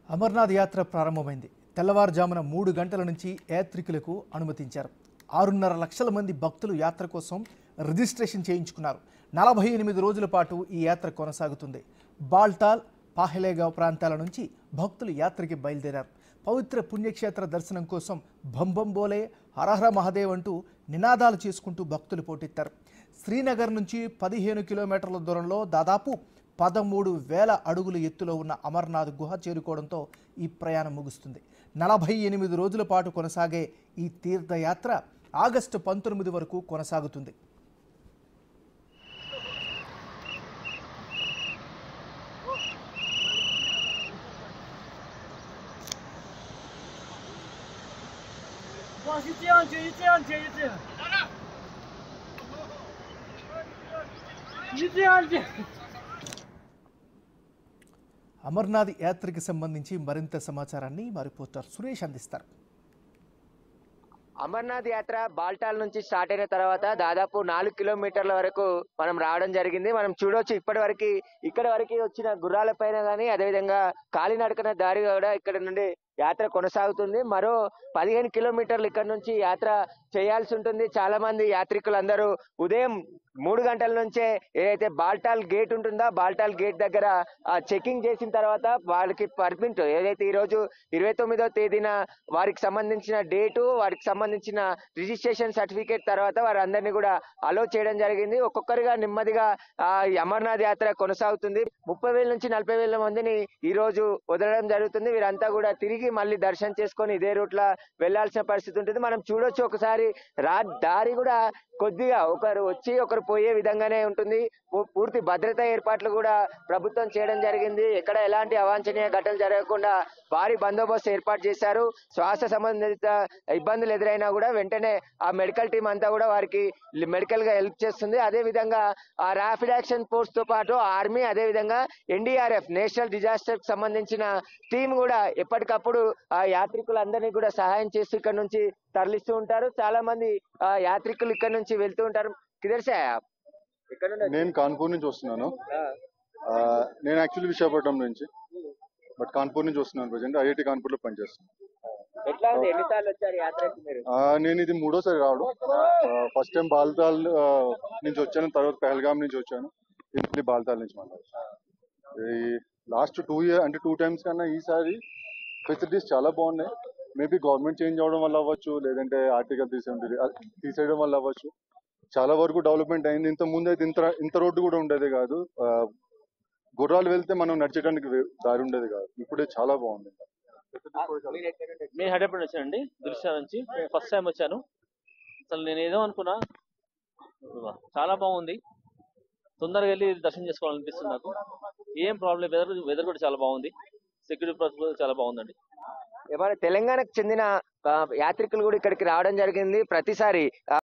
అమర్నాథ్ యాత్ర ప్రారంభమైంది తెల్లవారుజామున మూడు గంటల నుంచి యాత్రికులకు అనుమతించారు ఆరున్నర లక్షల మంది భక్తులు యాత్ర కోసం రిజిస్ట్రేషన్ చేయించుకున్నారు నలభై ఎనిమిది రోజుల పాటు ఈ యాత్ర కొనసాగుతుంది బాల్టాల్ పాహెలేగావ్ ప్రాంతాల నుంచి భక్తులు యాత్రకి బయలుదేరారు పవిత్ర పుణ్యక్షేత్ర దర్శనం కోసం భంబంబోలే హరహర మహదేవ్ అంటూ నినాదాలు చేసుకుంటూ భక్తులు పోటెత్తారు శ్రీనగర్ నుంచి పదిహేను కిలోమీటర్ల దూరంలో దాదాపు పదమూడు వేల అడుగుల ఎత్తులో ఉన్న అమర్నాథ్ గుహ చేరుకోవడంతో ఈ ప్రయాణం ముగుస్తుంది నలభై ఎనిమిది రోజుల పాటు కొనసాగే ఈ తీర్థయాత్ర ఆగస్టు పంతొమ్మిది వరకు కొనసాగుతుంది 哇，是这样接，一这样接，一这样，一这样接。 అమర్నాథ్ యాత్రకి సంబంధించి మరింత సమాచారాన్ని మా రిపోర్టర్ సురేష్ అందిస్తారు అమర్నాథ్ యాత్ర బాల్టాల్ నుంచి స్టార్ట్ అయిన తర్వాత దాదాపు నాలుగు కిలోమీటర్ల వరకు మనం రావడం జరిగింది మనం చూడొచ్చు ఇప్పటి వరకు ఇక్కడ వరకు వచ్చిన గుర్రాల పైన కానీ అదేవిధంగా కాలినడకన దారి కూడా ఇక్కడ నుండి యాత్ర కొనసాగుతుంది మరో పదిహేను కిలోమీటర్లు ఇక్కడ నుంచి యాత్ర చేయాల్సి ఉంటుంది చాలా మంది యాత్రికులందరూ ఉదయం మూడు గంటల నుంచే ఏదైతే బాల్టాల్ గేట్ ఉంటుందో బాల్టాల్ గేట్ దగ్గర చెకింగ్ చేసిన తర్వాత వాళ్ళకి పర్మిట్ ఏదైతే ఈ రోజు ఇరవై తొమ్మిదో తేదీన వారికి సంబంధించిన డేటు వారికి సంబంధించిన రిజిస్ట్రేషన్ సర్టిఫికేట్ తర్వాత వారందరినీ కూడా అలో చేయడం జరిగింది ఒక్కొక్కరిగా నెమ్మదిగా ఆ ఈ అమర్నాథ్ యాత్ర కొనసాగుతుంది ముప్పై వేల నుంచి నలభై వేల మందిని ఈ రోజు వదలడం జరుగుతుంది వీరంతా కూడా తిరిగి మళ్ళీ దర్శనం చేసుకొని ఇదే రూట్ లా వెళ్లాల్సిన పరిస్థితి ఉంటుంది మనం చూడొచ్చు ఒకసారి రా దారి కూడా కొద్దిగా ఒకరు వచ్చి ఒకరు పోయే విధంగానే ఉంటుంది పూ- పూర్తి భద్రతా ఏర్పాట్లు కూడా ప్రభుత్వం చేయడం జరిగింది ఎక్కడ ఎలాంటి అవాంఛనీయ ఘటనలు జరగకుండా భారీ బందోబస్తు ఏర్పాటు చేశారు శ్వాస సంబంధిత ఇబ్బందులు ఎదురైనా కూడా వెంటనే ఆ మెడికల్ టీం అంతా కూడా వారికి మెడికల్ గా హెల్ప్ చేస్తుంది అదే విధంగా ఆ ర్యాపిడ్ యాక్షన్ ఫోర్స్ తో పాటు ఆర్మీ అదే విధంగా ఎన్డీఆర్ఎఫ్ నేషనల్ డిజాస్టర్ కి సంబంధించిన టీం కూడా ఎప్పటికప్పుడు ఆ యాత్రికులందరినీ కూడా సహాయం చేస్తూ ఇక్కడ నుంచి తరలిస్తూ ఉంటారు చాలా మంది ఆ యాత్రికులు ఇక్కడ నుంచి వెళ్తూ ఉంటారు కిదర్సా ఇక్కడ నుండి నేను కాన్పూర్ నుంచి వస్తున్నాను ఆ, నేను యాక్చువల్లీ విశాఖపట్నం నుంచి బట్ కాన్పూర్ నుంచి వస్తున్నాను ప్రజెంట్ ఐఐటి కాన్పూర్ లో పనిచేస్తున్నాను ఎట్లా ఉంది ఎన్నిసార్లు వచ్చారు యాత్రకి మీరు ఆ, నేను ఇది మూడోసారి రావడం ఫస్ట్ టైం బాల్తాల్ ఆ, నుంచి వచ్చాను తర్వాత పహల్గామ్ నుంచి వచ్చాను ఇప్పుడు బాల్తాల్ నుంచి మళ్ళీ ఈ లాస్ట్ టూ ఇయర్ అంటే టూ టైమ్స్ కన్నా ఈసారి ఫెసిలిటీస్ చాలా బాగున్నాయి మేబీ గవర్నమెంట్ చేంజ్ అవడం వల్ల అవ్వచ్చు లేదంటే ఆర్టికల్ తీసేయండి తీసేయడం వల్ల అవ్వచ్చు చాలా వరకు డెవలప్మెంట్ అయింది ఇంత ముందు అయితే ఇంత ఇంత రోడ్డు కూడా ఉండేది కాదు ఆ, గుర్రాలు వెళ్తే మనం నడిచడానికి వే- దారి ఉండేది కాదు ఇప్పుడే చాలా బాగుంది మీరు ఎక్కడ నుండి నేను హైదరాబాద్ వచ్చానండి దృశ్య నుంచి ఫస్ట్ టైం వచ్చాను అసలు నేను ఏదో అనుకున్నా చాలా బాగుంది తొందరగా వెళ్ళి దర్శనం చేసుకోవాలనిపిస్తుంది నాకు ఏం ప్రాబ్లం వెదర్ వెదర్ కూడా చాలా బాగుంది సెక్యూరిటీ ప్రాసెస్ కూడా చాలా బాగుందండి ఇవాళ తెలంగాణకు చెందిన ఆ, యాత్రికులు కూడా ఇక్కడికి రావడం జరిగింది ప్రతిసారి ఆ,